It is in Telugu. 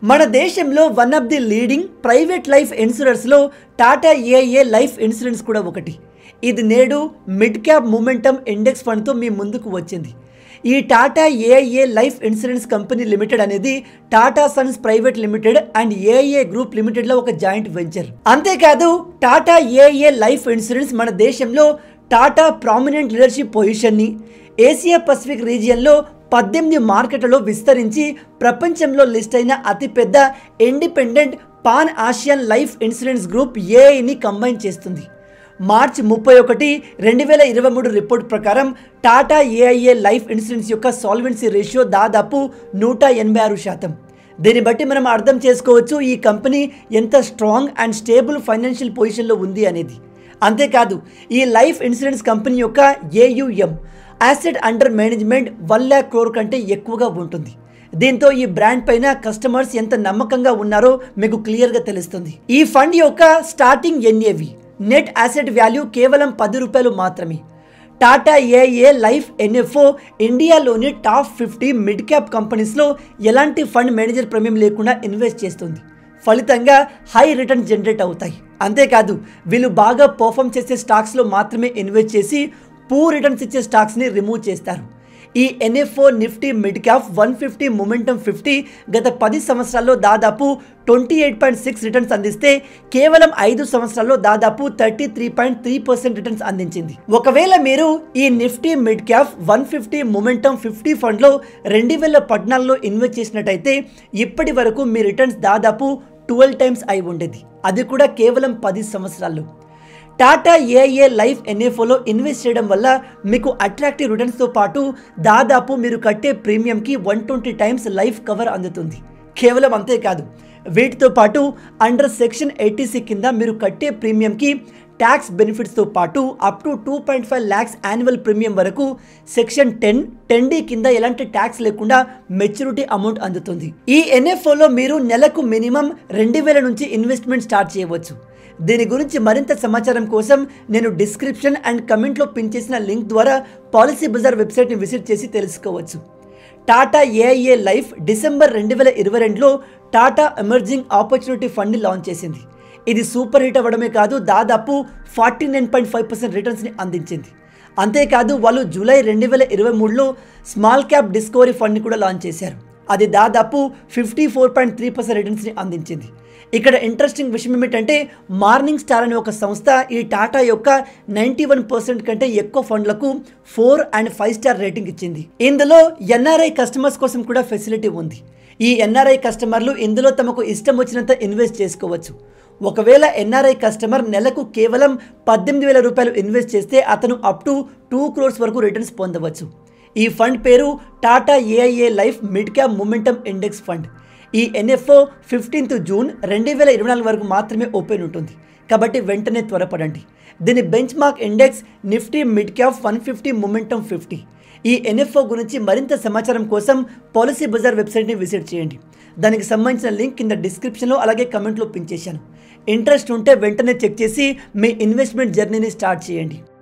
మన దేశంలో one of the leading private life ఇన్సూరెన్స్లో టాటా ఏఐఏ లైఫ్ ఇన్సూరెన్స్ కూడా ఒకటి ఇది నేడు మిడ్ క్యాప్ మూమెంటమ్ ఇండెక్స్ ఫండ్తో మీ ముందుకు వచ్చింది ఈ Tata AIA life insurance company limited అనేది Tata Sons private limited and AIA group లిమిటెడ్లో ఒక జాయింట్ వెంచర్ అంతేకాదు టాటా ఏఐఏ లైఫ్ ఇన్సూరెన్స్ మన దేశంలో టాటా ప్రామినెంట్ లీడర్షిప్ పొజిషన్ని ఏసియా పసిఫిక్ రీజియన్లో పద్దెనిమిది మార్కెట్లలో విస్తరించి ప్రపంచంలో లిస్ట్ అయిన అతిపెద్ద independent pan Asian life insurance group ఏఐని కంబైన్ చేస్తుంది మార్చ్ ముప్పై ఒకటి రెండు వేల ఇరవై మూడు రిపోర్ట్ ప్రకారం టాటా ఏఐఏ లైఫ్ ఇన్సూరెన్స్ యొక్క సాల్వెన్సీ రేషియో దాదాపు నూట ఎనభై ఆరు శాతం దీన్ని బట్టి మనం అర్థం చేసుకోవచ్చు ఈ కంపెనీ ఎంత స్ట్రాంగ్ అండ్ స్టేబుల్ ఫైనాన్షియల్ పొజిషన్లో ఉంది అనేది అంతేకాదు ఈ లైఫ్ ఇన్సూరెన్స్ కంపెనీ యొక్క AUM asset under management one lakh crore కంటే ఎక్కువగా ఉంటుంది దీంతో ఈ బ్రాండ్ పైన కస్టమర్స్ ఎంత నమ్మకంగా ఉన్నారో మీకు క్లియర్గా తెలుస్తుంది ఈ ఫండ్ యొక్క starting NAV net asset value కేవలం పది రూపాయలు మాత్రమే టాటా ఏఏ లైఫ్ ఎన్ఎఫ్ఓ ఇండియాలోని టాప్ ఫిఫ్టీ మిడ్ క్యాప్ కంపెనీస్లో ఎలాంటి ఫండ్ మేనేజర్ ప్రీమియం లేకుండా ఇన్వెస్ట్ చేస్తుంది ఫలితంగా హై రిటర్న్ జనరేట్ అవుతాయి అంతేకాదు వీళ్ళు బాగా పర్ఫామ్ చేసే స్టాక్స్లో మాత్రమే ఇన్వెస్ట్ చేసి పూ రిటర్న్స్ ఇచ్చే స్టాక్స్ని రిమూవ్ చేస్తారు ఈ NFO Nifty mid cap one fifty momentum fifty గత పది సంవత్సరాల్లో దాదాపు twenty eight point six returns అందిస్తే కేవలం ఐదు సంవత్సరాల్లో దాదాపు thirty three point three percent returns అందించింది ఒకవేళ మీరు ఈ Nifty mid cap one fifty momentum fifty ఫండ్లో రెండు వేల పద్నాలుగులో ఇన్వెస్ట్ చేసినట్టయితే ఇప్పటి వరకు మీ రిటర్న్స్ దాదాపు ట్వెల్వ్ టైమ్స్ అయి ఉండేది అది కూడా కేవలం పది సంవత్సరాల్లో టాటా ఏఏ లైఫ్ ఎన్ఎఫ్ఓలో ఇన్వెస్ట్ చేయడం వల్ల మీకు అట్రాక్టివ్ రిటర్న్స్తో పాటు దాదాపు మీరు కట్టే ప్రీమియంకి one twenty times life cover అందుతుంది కేవలం అంతేకాదు వీటితో పాటు అండర్ సెక్షన్ ఎయిటీసీ కింద మీరు కట్టే ప్రీమియంకి ట్యాక్స్ బెనిఫిట్స్తో పాటు up to two point five lakhs annual premium వరకు సెక్షన్ టెన్ టెన్ డి కింద ఎలాంటి ట్యాక్స్ లేకుండా మెచ్యూరిటీ అమౌంట్ అందుతుంది ఈ ఎన్ఎఫ్ఓలో మీరు నెలకు మినిమం రెండు వేల నుంచి ఇన్వెస్ట్మెంట్ స్టార్ట్ చేయవచ్చు దీని గురించి మరింత సమాచారం కోసం నేను డిస్క్రిప్షన్ అండ్ కమెంట్లో పిన్ చేసిన లింక్ ద్వారా పాలసీ బజార్ వెబ్సైట్ని విజిట్ చేసి తెలుసుకోవచ్చు టాటా ఏఐఏ లైఫ్ డిసెంబర్ రెండు వేల ఇరవై రెండులో టాటా ఎమర్జింగ్ ఆపర్చునిటీ ఫండ్ని లాంచ్ చేసింది ఇది సూపర్ హిట్ అవ్వడమే కాదు దాదాపు forty nine point five percent రిటర్న్స్ని అందించింది అంతేకాదు వాళ్ళు జూలై రెండు వేల ఇరవై మూడులో స్మాల్ క్యాప్ డిస్కవరీ ఫండ్ని కూడా లాంచ్ చేశారు అది దాదాపు fifty four point three percent రిటర్న్స్ని అందించింది ఇక్కడ ఇంట్రెస్టింగ్ విషయం ఏమిటంటే మార్నింగ్ స్టార్ అనే ఒక సంస్థ ఈ టాటా యొక్క నైంటీ వన్ పర్సెంట్ కంటే ఎక్కువ ఫండ్లకు four and five star rating ఇచ్చింది ఇందులో ఎన్ఆర్ఐ కస్టమర్స్ కోసం కూడా ఫెసిలిటీ ఉంది ఈ ఎన్ఆర్ఐ కస్టమర్లు ఇందులో తమకు ఇష్టం వచ్చినంత ఇన్వెస్ట్ చేసుకోవచ్చు ఒకవేళ ఎన్ఆర్ఐ కస్టమర్ నెలకు కేవలం పద్దెనిమిది వేల రూపాయలు ఇన్వెస్ట్ చేస్తే అతను అప్ టు టూ క్రోర్స్ వరకు రిటర్న్స్ పొందవచ్చు ఈ ఫండ్ పేరు Tata AIA life mid cap momentum index fund ఈ ఎన్ఎఫ్ఓ ఫిఫ్టీన్త్ జూన్ రెండు వేల ఇరవై నాలుగు వరకు మాత్రమే ఓపెన్ ఉంటుంది కాబట్టి వెంటనే త్వరపడండి దీని benchmark index Nifty mid cap one fifty momentum fifty ఈ ఎన్ఎఫ్ఓ గురించి మరింత సమాచారం కోసం పాలసీ బజార్ వెబ్సైట్ని విజిట్ చేయండి దానికి సంబంధించిన లింక్ కింద డిస్క్రిప్షన్లో అలాగే కమెంట్లో పిన్ చేశాను ఇంట్రెస్ట్ ఉంటే వెంటనే చెక్ చేసి మీ ఇన్వెస్ట్మెంట్ జర్నీని స్టార్ట్ చేయండి